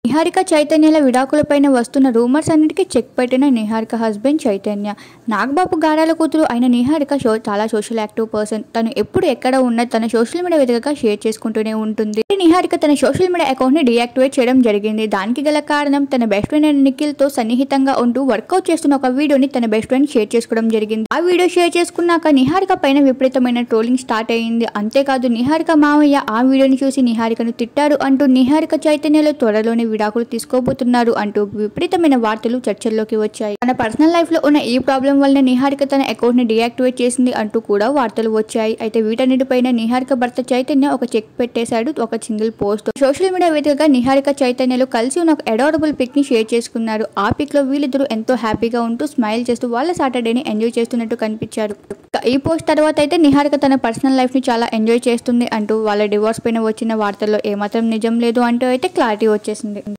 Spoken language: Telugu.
నిహారిక చైతన్యల విడాకులపైన వస్తున్న రూమర్స్ అన్నిటికీ చెక్ పెట్టిన నిహారిక హస్బెండ్ చైతన్య నాగబాబు గారాల కూతురు అయిన నిహారిక షో చాలా సోషల్ యాక్టివ్ పర్సన్ తను ఎప్పుడు ఎక్కడ ఉన్నా తన సోషల్ మీడియా వేదికగా షేర్ చేసుకుంటూనే ఉంటుంది నిహారిక తన సోషల్ మీడియా అకౌంట్ ని డియాక్టివేట్ చేయడం జరిగింది దానికి గల కారణం తన బెస్ట్ ఫ్రెండ్ అయిన నిఖిల్ తో సన్నిహితంగా ఉంటూ వర్కౌట్ చేస్తున్న ఒక వీడియోని తన బెస్ట్ ఫ్రెండ్ షేర్ చేసుకోవడం జరిగింది ఆ వీడియో షేర్ చేసుకున్నాక నిహారిక పైన విపరీతమైన ట్రోలింగ్ స్టార్ట్ అయ్యింది అంతేకాదు నిహారిక మామయ్య ఆ వీడియోని చూసి నిహారికను తిట్టారు అంటూ నిహారిక చైతన్యలో త్వరలోనే విడాకులు తీసుకోబోతున్నారు అంటూ విపరీతమైన వార్తలు చర్చల్లోకి వచ్చాయి తన పర్సనల్ లైఫ్ లో ఉన్న ఈ ప్రాబ్లం వల్ల నిహారిక తన అకౌంట్ ని డియాక్టివేట్ చేసింది అంటూ కూడా వార్తలు వచ్చాయి అయితే వీటన్నిటిపైన నిహారిక భర్త చైతన్య ఒక చెక్ పెట్టేశాడు ఒక సింగిల్ పోస్ట్ సోషల్ మీడియా వేదికగా నిహారిక చైతన్యలు కలిసి ఉన్న ఒక అడారబుల్ పిక్ ని షేర్ చేసుకున్నారు ఆ పిక్ లో వీళ్ళిద్దరూ ఎంతో హ్యాపీగా ఉంటూ స్మైల్ చేస్తూ వాళ్ళ సాటర్డేని ఎంజాయ్ చేస్తున్నట్టు కనిపించారు ఇక ఈ పోస్ట్ తర్వాత అయితే నిహారిక తన పర్సనల్ లైఫ్ ని చాలా ఎంజాయ్ చేస్తుంది అంటూ వాళ్ళ డివోర్స్ పైన వచ్చిన వార్తల్లో ఏమాత్రం నిజం లేదు అంటూ అయితే క్లారిటీ వచ్చేసింది